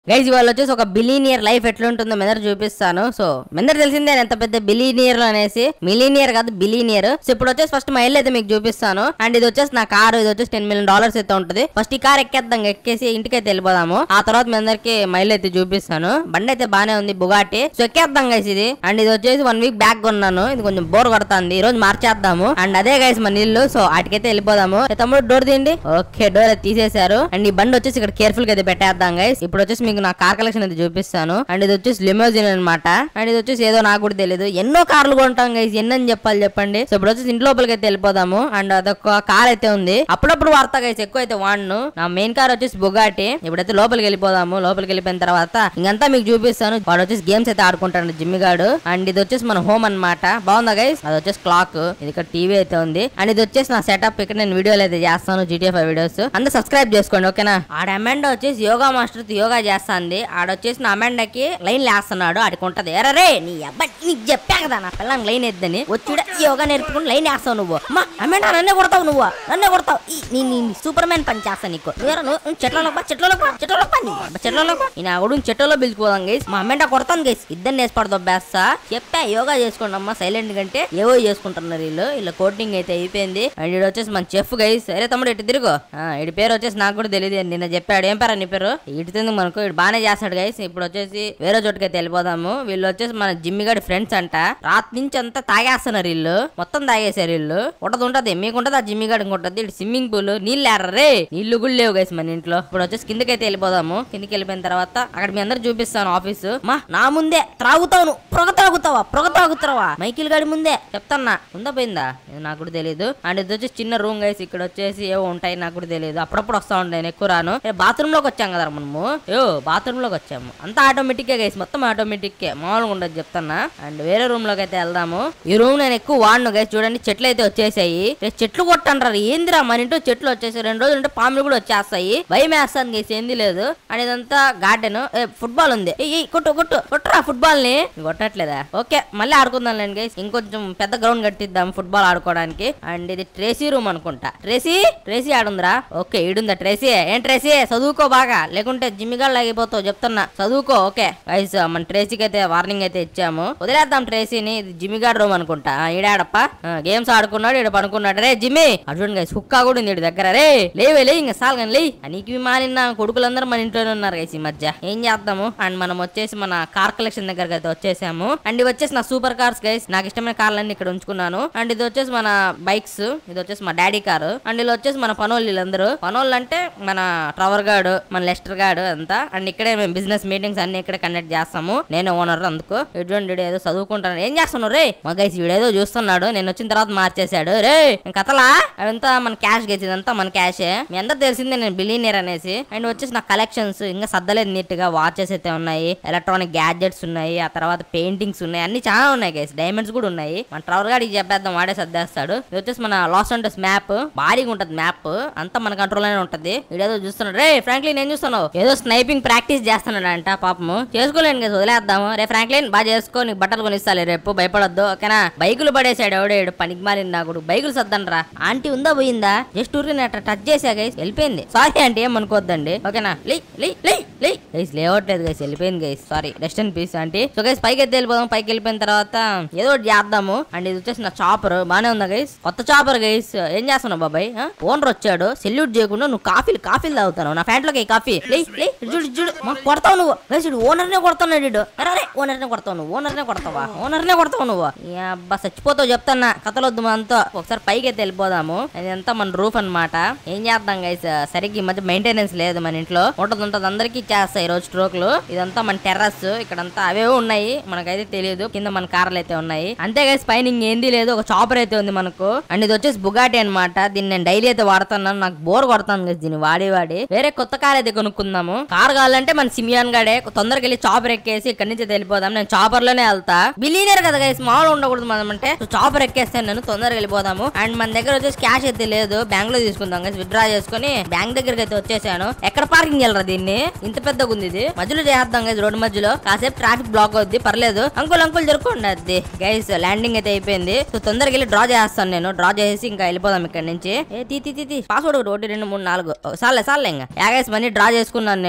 guys ఇవాళ వచ్చేసి ఒక బిలీనియర్ లైఫ్ ఎట్లుంటుందో మెదర్ చూపిస్తాను సో మెదర్ తెలిసిందే ఎంత పెద్ద బిలీనియర్ అనేసి మిలీనియర్ కాదు బిలీనియర్ సో ఇప్పుడు వచ్చేసి ఫస్ట్ మా ఇల్లు అయితే మీకు చూపిస్తాను అండ్ ఇది వచ్చేసి నా కారు ఇది వచ్చేసి టెన్ మిలియన్ డాలర్స్ అయితే ఉంటుంది ఫస్ట్ ఈ కార్ ఎక్కేద్దాం ఎక్కేసి ఇంటికి అయితే వెళ్ళిపోదాము ఆ తర్వాత మీ అందరికి మా ఇల్లు అయితే చూపిస్తాను బండి అయితే బానే ఉంది బుగాటి సో ఎక్కేద్దాం గైస్ ఇది అండ్ ఇది వచ్చేసి వన్ వీక్ బ్యాక్ కొన్నాను ఇది కొంచెం బోర్ కొడుతుంది ఈ రోజు మార్చేద్దాము అండ్ అదే గైస్ మన ఇల్లు సో వాటికైతే వెళ్ళిపోదాము ఏ తమ్ముడు డోర్ తీయండి ఓకే డోర్ అయితే తీసేశారు అండ్ ఈ బండి వచ్చేసి ఇక్కడ కేర్ఫుల్ గా అయితే పెట్టేద్దాం గైస్ ఇప్పుడు వచ్చేసి మీకు నా కార్ కలెక్షన్ అయితే చూపిస్తాను అండ్ ఇది వచ్చేసి లిమోజిన్ అనమాట అండ్ ఇది వచ్చేసి ఏదో నాకు కూడా తెలియదు ఎన్నో కార్లు కొంటాం గైస్ ఎన్నని చెప్పాలి చెప్పండి సో ఇప్పుడు వచ్చేసి ఇంటి లోపలికి అయితే వెళ్ళిపోదాము అండ్ అదొక కార్ అయితే ఉంది అప్పుడప్పుడు వాడతా గైస్ ఎక్కువ అయితే వాడను నా మెయిన్ కార్ వచ్చేసి బుగాటి ఇప్పుడైతే లోపలికి వెళ్ళిపోదాము లోపలికి వెళ్ళిపోయిన తర్వాత ఇంకంతా మీకు చూపిస్తాను వాడు వచ్చేసి గేమ్స్ అయితే ఆడుకుంటాడు జిమ్మి గాడు అండ్ ఇది వచ్చేసి మన హోమ్ అన్నమాట బాగుందా గైస్ అది వచ్చేసి క్లాక్ ఇది ఇక్కడ టీవీ అయితే ఉంది అండ్ ఇది వచ్చేసి నా సెటప్ ఇక్కడ నేను వీడియోలు అయితే చేస్తాను జీటీఎఫ్ వీడియోస్ అందరూ సబ్స్క్రైబ్ చేసుకోండి ఓకేనా ఆడ అమెండా వచ్చేసి యోగా మాస్టర్ యోగా చేస్తాంది ఆడ వచ్చేసి నా అమెండాకి లైన్ లేస్తున్నాడు ఆడికి ఉంటది ఎరా రే నీ అబ్బాయి నీకు చెప్పా కదా నా పిల్లని లైన్ ఎద్దని వచ్చి యోగా నేర్పుకుని లైన్ వేస్తావు నువ్వు మా అమెండా నన్నే కొడతావు నువ్వు నన్నే కొడతావు ఈ, నీ నీ సూపర్ మ్యాన్ పని చేస్తా నీకు నువ్వెరా నువ్వు నువ్వు చెట్లలో పా చెట్లలో పా చెట్లలో పా నీ అబ్బా చెట్లలో పా ఈ నా కొడుకు చెట్లలో పిలుచుకోదాం గైస్ మా అమ్మెంట కొడతాను గైస్ ఇద్దరు నేర్పడదు బేస్తా చెప్పా యోగా చేసుకోండి అమ్మా సైలెంట్ కంటే ఏవో చేసుకుంటున్నారు వీళ్ళు వీళ్ళ కోటింగ్ అయితే అయిపోయింది అండ్ ఇడు వచ్చేసి మన చెఫ్ గైస్ సరే తమ్ముడు ఇటు తిరుగు ఆ, ఇడి పేరు వచ్చేసి నాకు కూడా తెలియదు నిన్న చెప్పాడు ఏం పేరు నీ పేరు ఇటు తిందుకు మనకు ఇటు బాగానే చేస్తాడు గైస్ ఇప్పుడు వచ్చేసి వేరే చోటుకి అయితే వెళ్ళిపోదాము వీళ్ళు వచ్చేసి మన జిమ్మి గడి ఫ్రెండ్స్ అంట రాత్రి నుంచి అంతా తాగేస్తున్నారు వీళ్ళు మొత్తం తాగేశారు వీళ్ళు ఉంటది ఉంటది మీకు ఉంటది ఆ జిమ్మి గడికి ఉంటది ఇటు స్విమ్మింగ్ పూల్ నీళ్ళు ఏర్రే నీళ్లు కూడా లేవు గైస్ మన ఇంట్లో ఇప్పుడు వచ్చేసి కిందకైతే వెళ్ళిపోదాము కిందకి వెళ్ళిపోయిన తర్వాత అక్కడ మీ అందరు చూపిస్తాను ఆఫీసు మా నా ముందే త్రాగుతావు నువ్వు పొగ త్రాగుతావా పొగ త్రాగుతావా మైకిల్ గడి ముందే చెప్తాన్నా ఉందా పోయిందా ఇది నాకు కూడా తెలియదు అండ్ ఇది వచ్చేసి చిన్న రూమ్ గైస్ ఇక్కడ వచ్చేసి ఏవో ఉంటాయి నాకు కూడా తెలియదు అప్పుడప్పుడు వస్తా ఉంటాయి నేను ఎక్కువ రాను బాత్రూమ్ లోకి వచ్చాం కదా మనము ఏ బాత్రూమ్ లోకి వచ్చాము అంతా ఆటోమేటిక్ గైస్ మొత్తం ఆటోమేటిక్ మామూలుగా ఉండదు చెప్తాన్నా అండ్ వేరే రూమ్ లోకి అయితే వెళ్దాము ఈ రూమ్ నేను ఎక్కువ వాడను గైస్ చూడండి చెట్లు అయితే వచ్చేసాయి రేపు చెట్లు కొట్టంటారు ఏందిరా మన ఇంట్లో చెట్లు వచ్చేసాయి రెండు రోజులు ఉంటే పాములు కూడా వచ్చేస్తాయి భయం వేస్తాను గైస్ ఏంది లేదు అండ్ ఇదంతా గార్డెన్ ఫుట్బాల్ ఉంది ఏయ్, ఏయ్, కొట్టు కొట్టు కొట్టురా ఫుట్బాల్ ని కొట్టట్లేదా ఓకే మళ్ళీ ఆడుకుందాం లేండి గైస్ ఇంకొంచెం పెద్ద గ్రౌండ్ కట్టిద్దాం ఫుట్బాల్ ఆడుకోవడానికి అండ్ ఇది ట్రేసీ రూమ్ అనుకుంటా ట్రేసీ ట్రేసీ ఆడుందిరా ఓకే ఈడుందా ట్రేసీ ఏం ట్రేసీ చదువుకో బాగా లేకుంటే జిమ్మిగాళ్ళు ఆగిపోతావు చెప్తున్నా చదువుకో ఓకే గైస్ మన ట్రేసీకి అయితే వార్నింగ్ అయితే ఇచ్చాము వదిలేద్దాం ట్రేసీని ఇది జిమ్మిగాడ్ రూమ్ అనుకుంటా ఆ, ఈడాడప్ప గేమ్స్ ఆడుకున్నాడు ఈడ పనుకున్నాడు రే జిమ్మి అటువంటి గైస్ హుక్కా కూడా ఉంది ఈడి దగ్గర రే లేవే లే ఇంకా సాల్ కానీ లే నీకు మాలిన కొడుకులందరూ మన ఇంట్లోనే ఉన్నారు గైస్ ఈ మధ్య ఏం చేద్దాము అండ్ మనం వచ్చేసి మన కార్ కలెక్షన్ దగ్గరకు అయితే వచ్చేసాము అండ్ ఇవి వచ్చేసి నా సూపర్ కార్స్ గైస్ నాకు ఇష్టమైన కార్లన్నీ ఇక్కడ ఉంచుకున్నాను అండ్ ఇది వచ్చేసి మన బైక్స్ ఇది వచ్చేసి మా డాడీ కారు అండ్ ఇలా వచ్చేసి మన పనోళ్ళు వీళ్ళందరూ పనోళ్ళు అంటే మన ట్రవర్ గాడు మన లెస్టర్ గాడు అంతా అండ్ ఇక్కడే మేము బిజినెస్ మీటింగ్స్ అన్ని ఇక్కడ కండక్ట్ చేస్తాము నేను ఓనర్ అందుకు ఎటువంటి వీడు ఏదో చదువుకుంటాను ఏం చేస్తున్నావు రే మా గైస్ వీడేదో చూస్తున్నాడు నేను వచ్చిన తర్వాత మార్చేశాడు రే నేను కథలా అదంతా మన క్యాష్ గైస్ ఇదంతా మన క్యాషే మీ అందరు తెలిసిందే నేను బిలీనియర్ అనేసి అండ్ వచ్చేసి నా కలెక్షన్స్ ఇంకా సర్దలేదు నీట్ గా వాచెస్ అయితే ఉన్నాయి ఎలక్ట్రానిక్ గ్యాడ్జెట్స్ ఉన్నాయి ఆ తర్వాత పెయింటింగ్స్ ఉన్నాయి అన్ని చాలా ఉన్నాయి గైస్ డైమండ్స్ కూడా ఉన్నాయి మన ట్రవర్ గాడికి చెప్పేద్దాం వాడే సర్దేస్తాడు ఇది వచ్చేసి మన లాస్ అంటస్ మ్యాప్ భారీగా ఉంటది మ్యాప్ అంతా మన కంట్రోల్ లోనే ఉంటది వీడేదో చూస్తున్నాడు రే ఫ్రాంక్లిన్ ఏం చూస్తున్నావు ఏదో స్నైపింగ్ ప్రాక్టీస్ చేస్తున్నాడు అంట పాపము చేసుకోలేను కదా వదిలేద్దాము రే ఫ్రాంక్లిన్ బాగా చేసుకో నీకు బట్టలు కొనిస్తాలే రేపు భయపడొద్దు ఓకేనా బైకులు పడేసాడు ఎవడేడు పనికి మాలిన నాకుడు బైకులు సర్దనరా ఆంటీ ఉందా పోయిందా జస్ట్ ఊరికి అట్లా టచ్ చేసా గైస్ వెళ్ళిపోయింది సారీ ఆంటీ ఏం అనుకోవద్దండి ఓకేనా లే లే లే లే గైస్ లేవట్లేదు గైస్ వెళ్ళిపోయింది guys sorry rest and peace aunty so guys పైకి ఎత్తి వెళ్ళిపోదాం పైకి వెళ్ళిపోయిన తర్వాత ఏదో ఒకటి చేద్దాము అండ్ ఇది వచ్చేసి నా చాపర్ బానే ఉందా గైస్ కొత్త చాపర్ గైస్ ఏం చేస్తున్నావు బాబాయ్ ఓనర్ వచ్చాడు సెల్యూట్ చేయకుండా నువ్వు కాఫీలు కాఫీలు తాగుతాను నా ఫ్యాంట్ లోకి కాఫీ లే లే చూడు చూడు మా కొడతావు నువ్వు గైస్ ఓనర్ నే కొడుతున్నాడు వీడు అరే ఓనర్ నే కొడతావు నువ్వు ఓనర్ నే కొడతావా ఓనర్ నే కొడతావు నువ్వు ఈ అబ్బా చచ్చిపోతావు చెప్తాన్నా కథలొద్దు మనతో ఒకసారి పైకి అయితే వెళ్ళిపోదాము ఇదంతా మన రూఫ్ అన్నమాట ఏం చేద్దాం గైస్ సరిగ్గా ఈ మధ్య మెయింటెనెన్స్ లేదు మన ఇంట్లో ఉంటది ఉంటది అందరికీ చేస్తాయి ఈ రోజు స్ట్రోక్లు ఇదంతా మన టెర్రస్ ఇక్కడంతా అవే ఉన్నాయి మనకైతే తెలియదు కింద మన కార్లు అయితే ఉన్నాయి అంతే గైస్ పైన ఇంకేంది లేదు ఒక చాపర్ అయితే ఉంది మనకు అండ్ ఇది వచ్చేసి బుగాటి అన్నమాట దీన్ని నేను డైలీ అయితే వాడుతున్నాను నాకు బోర్ కొడతాను గైస్ దీన్ని వాడి వాడి వేరే కొత్త కార్ అయితే కొనుక్కుందాము కార్ కావాలంటే మన సిమియాన్ గాడే తొందరగా వెళ్ళి చాపర్ ఎక్కేసి ఇక్కడి నుంచి అయితే వెళ్ళిపోదాం నేను చాపర్ లోనే వెళ్తా బిలీనియర్ కదా గైస్ మామూలు ఉండకూడదు మనం అంటే చాపర్ ఎక్కేస్తాను నేను తొందరగా వెళ్ళిపోదాము అండ్ మన దగ్గర వచ్చేసి క్యాష్ అయితే లేదు బ్యాంక్ లో తీసుకుందాం గైస్ విత్డ్రా చేసుకుని బ్యాంక్ దగ్గరికి అయితే వచ్చేసాను ఎక్కడ పార్కింగ్ వెళ్ళరా దీన్ని ఇంత పెద్దగా ఉంది ఇది మధ్యలో చేద్దాం గైస్ రోడ్డు మధ్యలో కాసేపు ట్రాఫిక్ బ్లాక్ అవుద్ది పర్లేదు అంకుల్ అంకుల్ జరుపుకోండి అది గైస్ ల్యాండింగ్ అయితే అయిపోయింది సో తొందరగా వెళ్ళి డ్రా చేస్తాను నేను డ్రా చేసి ఇంకా వెళ్ళిపోదాం ఇక్కడ నుంచి ఏ తీ తీ తీ, తీ పాస్వర్డ్ ఒకటి ఒకటి రెండు మూడు నాలుగు ఓ, సార్లే సార్లే ఇంకా యాగైస్ మనీ డ్రా చేసుకున్నాను నేను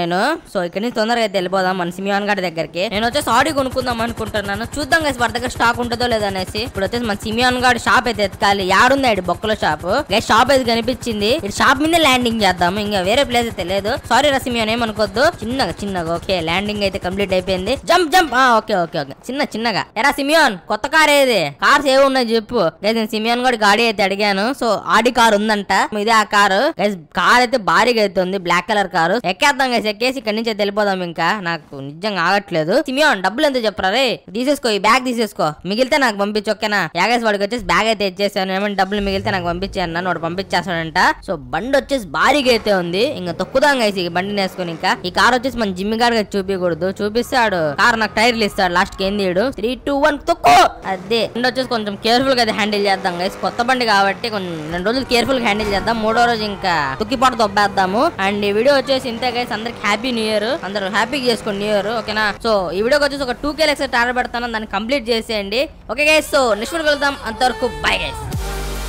సో ఇక్కడ నుంచి తొందరగా అయితే వెళ్ళిపోదాం మన సిమియాన్ గారి దగ్గరికి నేను వచ్చేసి ఆడి కొనుక్కుందాం అనుకుంటున్నాను చూద్దాం గైస్ వాడి దగ్గర స్టాక్ ఉంటుందో లేదో అనేసి ఇప్పుడు వచ్చేసి మన సిమియాన్ గారి షాప్ అయితే ఎత్తుకాలి యాడుంది ఆడి బొక్కల షాప్ గైస్ షాప్ అయితే కనిపించింది ఇటు షాప్ మీద ల్యాండింగ్ చేద్దాం ఇంకా వేరే ప్లేస్ అయితే లేదు సారీ రా సిమియాన్ ఏమనుకోద్దు చిన్నగా చిన్నగా ఓకే ల్యాండింగ్ అయితే కంప్లీట్ అయిపోయింది jump jump okay okay okay చిన్న చిన్నగా ఎరా సిమియాన్ కొత్త కార్ ఏది కార్స్ ఏవి ఉన్నాయి చెప్పు గైస్ నేను సిమియాన్ కూడా గాడి అయితే అడిగాను సో ఆడి కార్ ఉందంట ఇదే ఆ కారు గైస్ కార్ అయితే భారీగా అయితే ఉంది బ్లాక్ కలర్ కారు ఎక్కేద్దాం గైస్ ఎక్కేసి ఇక్కడి నుంచి అయితే వెళ్ళిపోదాం ఇంకా నాకు నిజంగా ఆగట్లేదు సిమియాన్ డబ్బులు ఎంత చెప్పరా రే తీసేసుకో ఈ బ్యాగ్ తీసేసుకో మిగిలితే నాకు పంపించు ఓకేనా యాగేస్ వాడికి వచ్చేసి బ్యాగ్ అయితే ఇచ్చేసాను ఏమైనా డబ్బులు మిగిలితే నాకు పంపించాను నన్ను వాడు పంపించేస్తాడంట సో బండి వచ్చేసి భారీగా అయితే ఉంది ఇంకా తొక్కుదాం గైస్ ఈ బండిని వేసుకొని ఇంకా ఈ కార్ వచ్చేసి మన జిమ్మి గారికి చూపించకూడదు చూపిస్తాడు కార్ నాకు టైర్లు ఇస్తాడు లాస్ట్ కి ఏం తీయడు త్రీ టూ వన్ తొక్కు అదే బండి వచ్చేసి కొంచెం కేర్ఫుల్ గా అయితే హ్యాండిల్ చేద్దాం గైస్ కొత్త బండి కాబట్టి కొంచెం రెండు రోజులు కేర్ఫుల్ గా హ్యాండిల్ చేద్దాం మూడో రోజు ఇంకా తుక్కిపాటు దొబ్బేద్దాము అండ్ ఈ వీడియో వచ్చేసి ఇంతే గైస్ అందరికి హ్యాపీ న్యూ ఇయర్ అందరూ హ్యాపీగా చేసుకోండి న్యూ ఇయర్ ఓకేనా సో ఈ వీడియోకి వచ్చేసి ఒక టూ కే లెక్స్ టార్గెట్ పెడతాను దాన్ని కంప్లీట్ చేసేయండి okay guys so next video వెళ్దాం అంతవరకు బై గైస్